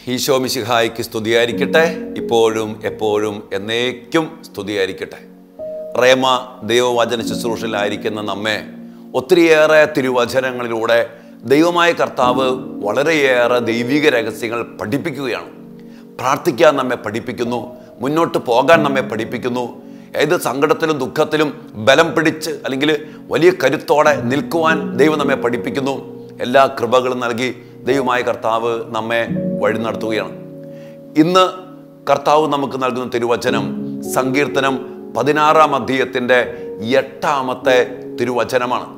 ഈശോ മിശിഹായ്ക്ക് സ്തുതിയായിരിക്കട്ടെ ഇപ്പോഴും എപ്പോഴും എന്നേക്കും സ്തുതിയായിരിക്കട്ടെ റേമ ദൈവവചന ശുശ്രൂഷയിലായിരിക്കുന്ന നമ്മെ ഒത്തിരിയേറെ തിരുവചനങ്ങളിലൂടെ ദൈവമായ കർത്താവ് വളരെയേറെ ദൈവിക രഹസ്യങ്ങൾ പഠിപ്പിക്കുകയാണ് പ്രാർത്ഥിക്കാൻ നമ്മെ പഠിപ്പിക്കുന്നു മുന്നോട്ട് പോകാൻ നമ്മെ പഠിപ്പിക്കുന്നു ഏത് സങ്കടത്തിലും ദുഃഖത്തിലും ബലം പിടിച്ച് അല്ലെങ്കിൽ വലിയ കരുത്തോടെ നിൽക്കുവാൻ ദൈവം നമ്മെ പഠിപ്പിക്കുന്നു എല്ലാ കൃപകളും നൽകി ദൈവമായ കർത്താവ് നമ്മെ വഴി നടത്തുകയാണ് ഇന്ന് കർത്താവ് നമുക്ക് നൽകുന്ന തിരുവചനം സങ്കീർത്തനം പതിനാറാം അധ്യായത്തിൻ്റെ എട്ടാമത്തെ തിരുവചനമാണ്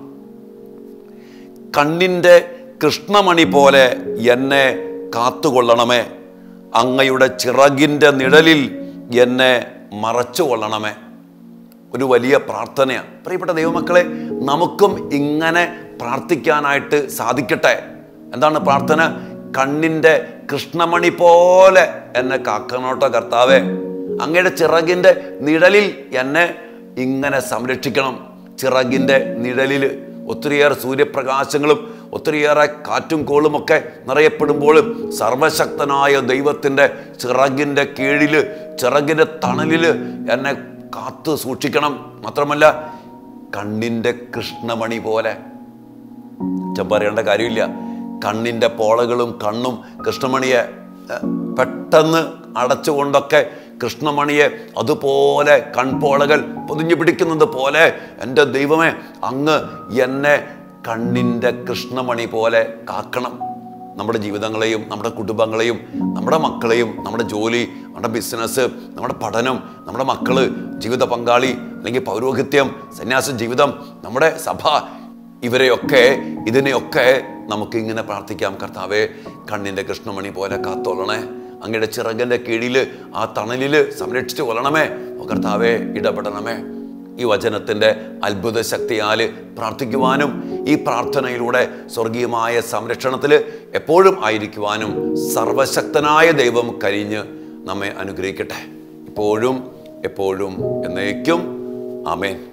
കണ്ണിൻ്റെ കൃഷ്ണമണി പോലെ എന്നെ കാത്തുകൊള്ളണമേ അങ്ങയുടെ ചിറകിൻ്റെ നിഴലിൽ എന്നെ മറച്ചു കൊള്ളണമേ ഒരു വലിയ പ്രാർത്ഥനയാണ് പ്രിയപ്പെട്ട ദൈവമക്കളെ നമുക്കും ഇങ്ങനെ പ്രാർത്ഥിക്കാനായിട്ട് സാധിക്കട്ടെ എന്താണ് പ്രാർത്ഥന കണ്ണിൻ്റെ കൃഷ്ണമണി പോലെ എന്നെ കാക്കണോട്ടോ കർത്താവേ അങ്ങയുടെ ചിറകിൻ്റെ നിഴലിൽ എന്നെ ഇങ്ങനെ സംരക്ഷിക്കണം ചിറകിൻ്റെ നിഴലിൽ ഒത്തിരിയേറെ സൂര്യപ്രകാശങ്ങളും ഒത്തിരിയേറെ കാറ്റും കോളുമൊക്കെ നിറയപ്പെടുമ്പോൾ സർവശക്തനായ ദൈവത്തിൻ്റെ ചിറകിൻ്റെ കീഴിൽ ചിറകിൻ്റെ തണലിൽ എന്നെ കാത്തു സൂക്ഷിക്കണം മാത്രമല്ല കണ്ണിൻ്റെ കൃഷ്ണമണി പോലെ അച്ഛൻ പറയേണ്ട കാര്യമില്ല കണ്ണിൻ്റെ പോളകളും കണ്ണും കൃഷ്ണമണിയെ ഏഹ്, പെട്ടെന്ന് അടച്ചുകൊണ്ടൊക്കെ കൃഷ്ണമണിയെ അതുപോലെ കൺപോളകൾ പൊതിഞ്ഞു പിടിക്കുന്നത് പോലെ എൻ്റെ ദൈവമേ അങ്ങ് എന്നെ കണ്ണിൻ്റെ കൃഷ്ണമണി പോലെ കാക്കണം നമ്മുടെ ജീവിതങ്ങളെയും നമ്മുടെ കുടുംബങ്ങളെയും നമ്മുടെ മക്കളെയും നമ്മുടെ ജോലി നമ്മുടെ ബിസിനസ് നമ്മുടെ പഠനം നമ്മുടെ മക്കള് ജീവിത പങ്കാളി അല്ലെങ്കിൽ പൗരോഹിത്യം സന്യാസ ജീവിതം നമ്മുടെ സഭ ഇവരെയൊക്കെ ഇതിനെയൊക്കെ നമുക്ക് ഇങ്ങനെ പ്രാർത്ഥിക്കാം കർത്താവേ കണ്ണിൻ്റെ കൃഷ്ണമണി പോലെ കാത്തോളണേ അങ്ങയുടെ ചിറകൻ്റെ കീഴിൽ ആ തണലിൽ സംരക്ഷിച്ചു കൊള്ളണമേ ഓ കർത്താവേ ഇടപെടണമേ ഈ വചനത്തിൻ്റെ അത്ഭുത ശക്തിയാൽ പ്രാർത്ഥിക്കുവാനും ഈ പ്രാർത്ഥനയിലൂടെ സ്വർഗീയമായ സംരക്ഷണത്തിൽ എപ്പോഴും ആയിരിക്കുവാനും സർവശക്തനായ ദൈവം കരിഞ്ഞ് നമ്മെ അനുഗ്രഹിക്കട്ടെ ഇപ്പോഴും എപ്പോഴും എന്നേക്കും ആമേൻ